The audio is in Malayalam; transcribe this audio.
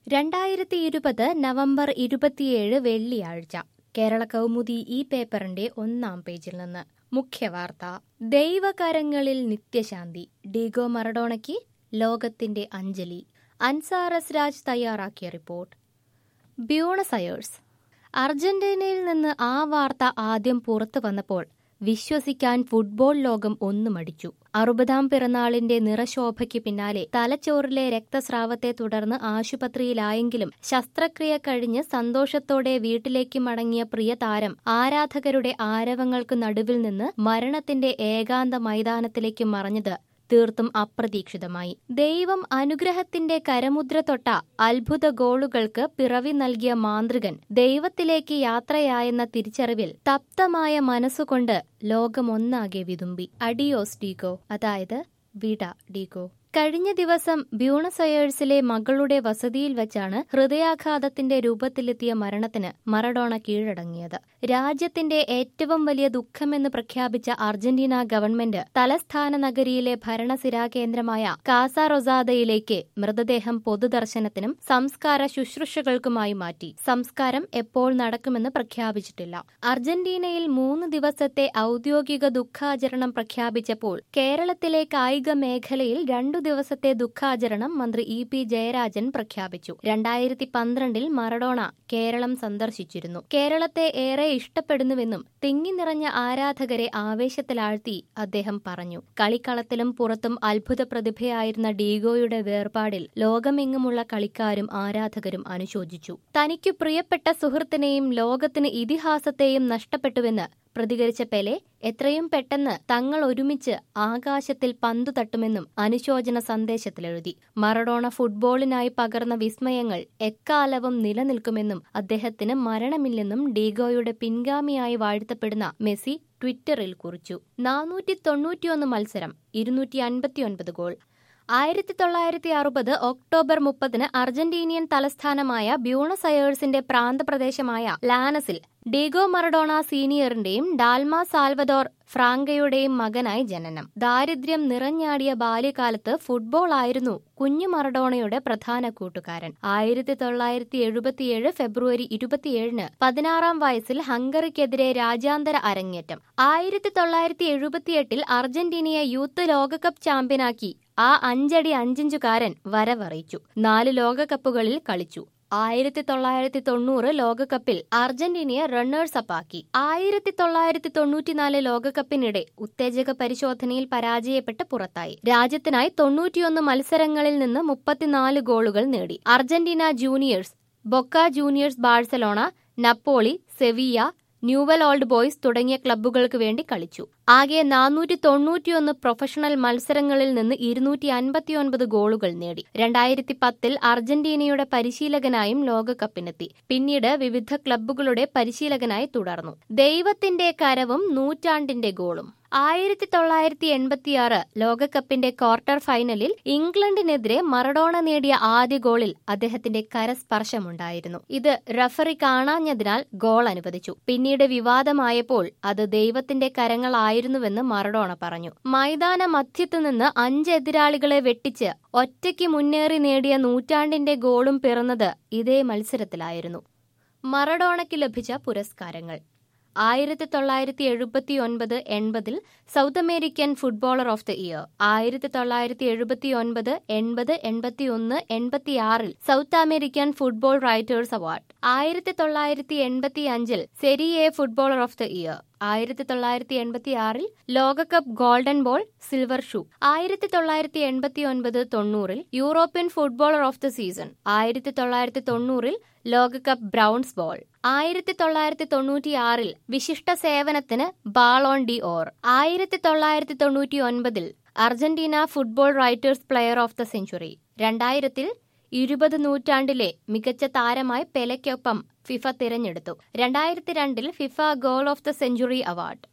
രണ്ടായിരത്തി ഇരുപത് നവംബർ ഇരുപത്തിയേഴ് വെള്ളിയാഴ്ച കേരള കൗമുദി ഈ പേപ്പറിന്റെ ഒന്നാം പേജിൽ നിന്ന് മുഖ്യവാർത്ത ദൈവകരങ്ങളിൽ നിത്യശാന്തി ഡീഗോ മറഡോണയ്ക്ക് ലോകത്തിന്റെ അഞ്ജലി അൻസാറസ് രാജ് തയ്യാറാക്കിയ റിപ്പോർട്ട് ബ്യൂണസയേഴ്സ് അർജന്റീനയിൽ നിന്ന് ആ വാർത്ത ആദ്യം പുറത്തു വന്നപ്പോൾ വിശ്വസിക്കാൻ ഫുട്ബോൾ ലോകം ഒന്നു മടിച്ചു അറുപതാം പിറന്നാളിന്റെ നിറശോഭയ്ക്ക് പിന്നാലെ തലച്ചോറിലെ രക്തസ്രാവത്തെ തുടർന്ന് ആശുപത്രിയിലായെങ്കിലും ശസ്ത്രക്രിയ കഴിഞ്ഞ് സന്തോഷത്തോടെ വീട്ടിലേക്ക് മടങ്ങിയ പ്രിയ താരം ആരാധകരുടെ ആരവങ്ങൾക്ക് നടുവിൽ നിന്ന് മരണത്തിന്റെ ഏകാന്ത മൈതാനത്തിലേക്ക് മറഞ്ഞത് തീർത്തും അപ്രതീക്ഷിതമായി ദൈവം അനുഗ്രഹത്തിന്റെ കരമുദ്ര തൊട്ട അത്ഭുത ഗോളുകൾക്ക് പിറവി നൽകിയ മാന്ത്രികൻ ദൈവത്തിലേക്ക് യാത്രയായെന്ന തിരിച്ചറിവിൽ തപ്തമായ മനസ്സുകൊണ്ട് ലോകമൊന്നാകെ വിതുമ്പി അഡിയോസ് ഡീഗോ അതായത് വിട ഡീഗോ കഴിഞ്ഞ ദിവസം ബ്യൂണസയേഴ്സിലെ മകളുടെ വസതിയിൽ വെച്ചാണ് ഹൃദയാഘാതത്തിന്റെ രൂപത്തിലെത്തിയ മരണത്തിന് മറഡോണ കീഴടങ്ങിയത് രാജ്യത്തിന്റെ ഏറ്റവും വലിയ ദുഃഖമെന്ന് പ്രഖ്യാപിച്ച അർജന്റീന ഗവൺമെന്റ് തലസ്ഥാന നഗരിയിലെ ഭരണസിരാ കേന്ദ്രമായ കാസാറൊസാദയിലേക്ക് മൃതദേഹം പൊതുദർശനത്തിനും സംസ്കാര ശുശ്രൂഷകൾക്കുമായി മാറ്റി സംസ്കാരം എപ്പോൾ നടക്കുമെന്ന് പ്രഖ്യാപിച്ചിട്ടില്ല അർജന്റീനയിൽ മൂന്ന് ദിവസത്തെ ഔദ്യോഗിക ദുഃഖാചരണം പ്രഖ്യാപിച്ചപ്പോൾ കേരളത്തിലെ കായിക മേഖലയിൽ രണ്ടു ദിവസത്തെ ദുഃഖാചരണം മന്ത്രി ഇ പി ജയരാജൻ പ്രഖ്യാപിച്ചു രണ്ടായിരത്തി പന്ത്രണ്ടിൽ മറഡോണ കേരളം സന്ദർശിച്ചിരുന്നു കേരളത്തെ ഏറെ ഇഷ്ടപ്പെടുന്നുവെന്നും തിങ്ങി നിറഞ്ഞ ആരാധകരെ ആവേശത്തിലാഴ്ത്തി അദ്ദേഹം പറഞ്ഞു കളിക്കളത്തിലും പുറത്തും അത്ഭുത പ്രതിഭയായിരുന്ന ഡീഗോയുടെ വേർപാടിൽ ലോകമെങ്ങുമുള്ള കളിക്കാരും ആരാധകരും അനുശോചിച്ചു തനിക്കു പ്രിയപ്പെട്ട സുഹൃത്തിനെയും ലോകത്തിന് ഇതിഹാസത്തെയും നഷ്ടപ്പെട്ടുവെന്ന് പ്രതികരിച്ച പെലെ എത്രയും പെട്ടെന്ന് തങ്ങൾ ഒരുമിച്ച് ആകാശത്തിൽ പന്തു തട്ടുമെന്നും അനുശോചന സന്ദേശത്തിലെഴുതി മറഡോണ ഫുട്ബോളിനായി പകർന്ന വിസ്മയങ്ങൾ എക്കാലവും നിലനിൽക്കുമെന്നും അദ്ദേഹത്തിന് മരണമില്ലെന്നും ഡീഗോയുടെ പിൻഗാമിയായി വാഴ്ത്തപ്പെടുന്ന മെസ്സി ട്വിറ്ററിൽ കുറിച്ചു നാനൂറ്റി തൊണ്ണൂറ്റിയൊന്ന് മത്സരം ഇരുന്നൂറ്റി അൻപത്തിയൊൻപത് ഗോൾ ആയിരത്തി തൊള്ളായിരത്തി അറുപത് ഒക്ടോബർ മുപ്പതിന് അർജന്റീനിയൻ തലസ്ഥാനമായ ബ്യൂണസയേഴ്സിന്റെ പ്രാന്തപ്രദേശമായ ലാനസിൽ ഡീഗോ മറഡോണ സീനിയറിന്റെയും ഡാൽമ സാൽവദോർ ഫ്രാങ്കയുടെയും മകനായി ജനനം ദാരിദ്ര്യം നിറഞ്ഞാടിയ ബാല്യകാലത്ത് ഫുട്ബോൾ ആയിരുന്നു കുഞ്ഞു മറഡോണയുടെ പ്രധാന കൂട്ടുകാരൻ ആയിരത്തി തൊള്ളായിരത്തി എഴുപത്തിയേഴ് ഫെബ്രുവരി ഇരുപത്തിയേഴിന് പതിനാറാം വയസ്സിൽ ഹംഗറിക്കെതിരെ രാജ്യാന്തര അരങ്ങേറ്റം ആയിരത്തി തൊള്ളായിരത്തി എഴുപത്തിയെട്ടിൽ അർജന്റീനയെ യൂത്ത് ലോകകപ്പ് ചാമ്പ്യനാക്കി ആ അഞ്ചടി അഞ്ചിഞ്ചുകാരൻ വരവറിയിച്ചു നാല് ലോകകപ്പുകളിൽ കളിച്ചു ആയിരത്തി തൊള്ളായിരത്തി തൊണ്ണൂറ് ലോകകപ്പിൽ അർജന്റീനയെ റണ്ണേഴ്സ് അപ്പാക്കി ആയിരത്തി തൊള്ളായിരത്തി തൊണ്ണൂറ്റിനാല് ലോകകപ്പിനിടെ ഉത്തേജക പരിശോധനയിൽ പരാജയപ്പെട്ട് പുറത്തായി രാജ്യത്തിനായി തൊണ്ണൂറ്റിയൊന്ന് മത്സരങ്ങളിൽ നിന്ന് മുപ്പത്തിനാല് ഗോളുകൾ നേടി Argentina Juniors Boca Juniors Barcelona Napoli Sevilla Newell's Old Boys തുടങ്ങിയ ക്ലബ്ബുകൾക്ക് വേണ്ടി കളിച്ചു ആകെ നാനൂറ്റി തൊണ്ണൂറ്റിയൊന്ന് പ്രൊഫഷണൽ മത്സരങ്ങളിൽ നിന്ന് ഇരുന്നൂറ്റി അൻപത്തിയൊൻപത് ഗോളുകൾ നേടി രണ്ടായിരത്തി പത്തിൽ അർജന്റീനയുടെ പരിശീലകനായും ലോകകപ്പിനെത്തി പിന്നീട് വിവിധ ക്ലബ്ബുകളുടെ പരിശീലകനായി തുടർന്നു ദൈവത്തിന്റെ കരവും നൂറ്റാണ്ടിന്റെ ഗോളും ആയിരത്തി തൊള്ളായിരത്തി എൺപത്തിയാറ് ലോകകപ്പിന്റെ ക്വാർട്ടർ ഫൈനലിൽ ഇംഗ്ലണ്ടിനെതിരെ മറഡോണ നേടിയ ആദ്യ ഗോളിൽ അദ്ദേഹത്തിന്റെ കരസ്പർശമുണ്ടായിരുന്നു ഇത് റഫറി കാണാഞ്ഞതിനാൽ ഗോൾ അനുവദിച്ചു പിന്നീട് വിവാദമായപ്പോൾ അത് ദൈവത്തിന്റെ കരങ്ങളായിരുന്നുവെന്ന് മറഡോണ പറഞ്ഞു മൈതാന മധ്യത്തു നിന്ന് അഞ്ച് എതിരാളികളെ വെട്ടിച്ച് ഒറ്റയ്ക്ക് മുന്നേറി നേടിയ നൂറ്റാണ്ടിന്റെ ഗോളും പിറന്നത് ഇതേ മത്സരത്തിലായിരുന്നു മറഡോണയ്ക്ക് ലഭിച്ച പുരസ്കാരങ്ങൾ ആയിരത്തി തൊള്ളായിരത്തി എഴുപത്തി ഒൻപത് എൺപതിൽ South American footballer of the year ആയിരത്തി തൊള്ളായിരത്തി എഴുപത്തി ഒൻപത് എൺപത് എൺപത്തി ഒന്ന് എൺപത്തിയാറിൽ South American football writers award ആയിരത്തി തൊള്ളായിരത്തി എൺപത്തി അഞ്ചിൽ Serie A footballer of the year ആയിരത്തി തൊള്ളായിരത്തി എൺപത്തി ആറിൽ ലോകകപ്പ് ഗോൾഡൻ ബോൾ സിൽവർ ഷൂ ആയിരത്തി തൊള്ളായിരത്തി എൺപത്തി ഒൻപത് തൊണ്ണൂറിൽ European footballer of the season ആയിരത്തി തൊള്ളായിരത്തി തൊണ്ണൂറിൽ ലോകകപ്പ് ബ്രൗൺസ് ബോൾ ആയിരത്തി തൊള്ളായിരത്തി തൊണ്ണൂറ്റിയാറിൽ വിശിഷ്ട സേവനത്തിന് ബാൾ ഓൺ ഡി ഓർ ആയിരത്തി തൊള്ളായിരത്തി തൊണ്ണൂറ്റി ഒൻപതിൽ Argentina football writers player of the century രണ്ടായിരത്തിൽ ഇരുപത് നൂറ്റാണ്ടിലെ മികച്ച താരമായി പെലയ്ക്കൊപ്പം ഫിഫ തിരഞ്ഞെടുത്തു രണ്ടായിരത്തി രണ്ടിൽ FIFA goal of the century award